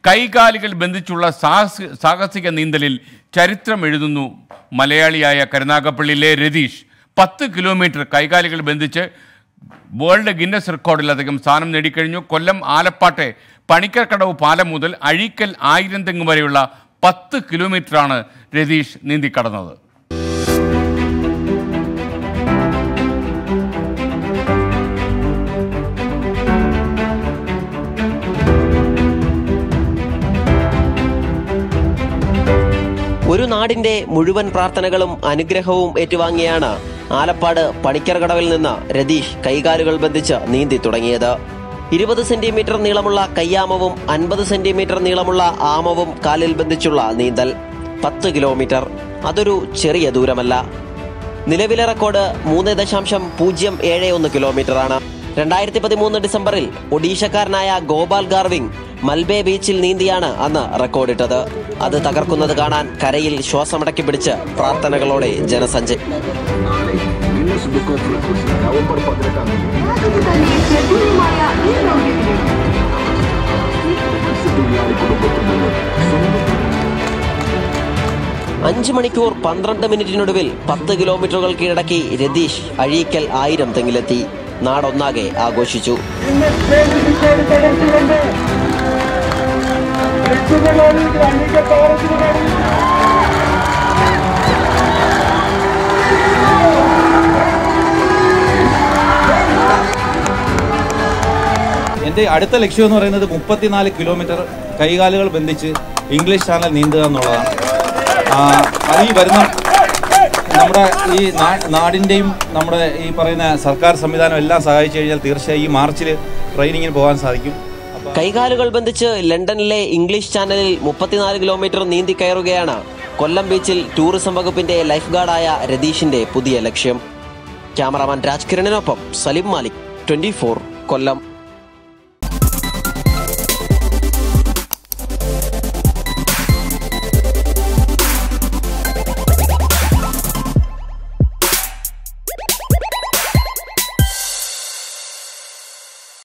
കൈകാലുകൾ ബന്ധിച്ചുള്ള സാഹസി സാഹസിക നീന്തലിൽ ചരിത്രം എഴുതുന്നു മലയാളിയായ കരുനാഗപ്പള്ളിയിലെ രതീഷ് പത്ത് കിലോമീറ്റർ കൈകാലുകൾ ബന്ധിച്ച് വേൾഡ് ഗിന്നസ് റെക്കോർഡിൽ അദ്ദേഹം സ്ഥാനം നേടിക്കഴിഞ്ഞു കൊല്ലം ആലപ്പാട്ടെ പണിക്കർക്കടവ് പാലം മുതൽ അഴീക്കൽ ആയിരം തെങ്ങ് വരെയുള്ള പത്ത് കിലോമീറ്ററാണ് രതീഷ് നീന്തിക്കടന്നത് ഒരു നാടിന്റെ മുഴുവൻ പ്രാർത്ഥനകളും അനുഗ്രഹവും ഏറ്റുവാങ്ങിയാണ് ആലപ്പാട് പണിക്കർകടവിൽ നിന്ന് രതീഷ് കൈകാലുകൾ ബന്ധിച്ച് നീന്തി തുടങ്ങിയത് ഇരുപത് സെന്റിമീറ്റർ നീളമുള്ള കയ്യാമവും അൻപത് സെന്റിമീറ്റർ നീളമുള്ള ആമവും കാലിൽ ബന്ധിച്ചുള്ള നീന്തൽ പത്ത് കിലോമീറ്റർ അതൊരു ചെറിയ ദൂരമല്ല നിലവിലെ റെക്കോർഡ് മൂന്ന് ദശാംശം പൂജ്യം ഏഴ് ഒന്ന് കിലോമീറ്ററാണ് രണ്ടായിരത്തി പതിമൂന്ന് ഡിസംബറിൽ ഒഡീഷക്കാരനായ ഗോപാൽ ഗാർവിംഗ് മൽബേ ബീച്ചിൽ നീന്തിയാണ് അന്ന് റെക്കോർഡിട്ടത് അത് തകർക്കുന്നത് കാണാൻ കരയിൽ ശ്വാസമടക്കി പിടിച്ച് പ്രാർത്ഥനകളോടെ ജനസഞ്ചയം Guinness book of records November പതിനെട്ടാം തീയതി ലോകത്തിലെ ശക്തിയുമായ ഈ ലോകത്തിലെ തൊഴിലാളി കുടുംബത്തിൽ നിന്ന് സ്വന്തം അഞ്ച് മണിക്കൂർ പന്ത്രണ്ട് മിനിറ്റിനൊടുവിൽ പത്ത് കിലോമീറ്ററുകൾ കീഴടക്കി രതീഷ് അഴീക്കൽ ആയിരം തെങ്ങിലെത്തി നാടൊന്നാകെ ആഘോഷിച്ചു എൻ്റെ അടുത്ത ലക്ഷ്യം എന്ന് പറയുന്നത് മുപ്പത്തിനാല് കിലോമീറ്റർ കൈകാലുകൾ ബന്ധിച്ച് ഇംഗ്ലീഷ് ചാനൽ നീന്തുക എന്നുള്ളതാണ് ആ, അത് ഈ വരുന്ന നമ്മുടെ ഈ നാ- നാടിൻ്റെയും നമ്മുടെ ഈ പറയുന്ന സർക്കാർ സംവിധാനം എല്ലാം സഹായിച്ചു കഴിഞ്ഞാൽ തീർച്ചയായും ഈ മാർച്ചിൽ ട്രെയിനിങ്ങിന് പോകാൻ സാധിക്കും അപ്പോൾ കൈകാലുകൾ ബന്ധിച്ച് ലണ്ടനിലെ ഇംഗ്ലീഷ് ചാനലിൽ മുപ്പത്തിനാല് കിലോമീറ്റർ നീന്തി കയറുകയാണ് കൊല്ലം ബീച്ചിൽ ടൂറിസം വകുപ്പിന്റെ ലൈഫ് ഗാർഡായ രതീഷിന്റെ പുതിയ ലക്ഷ്യം ക്യാമറാമാൻ രാജ്കിരണിനൊപ്പം സലിം മാലിക് ട്വന്റി കൊല്ലം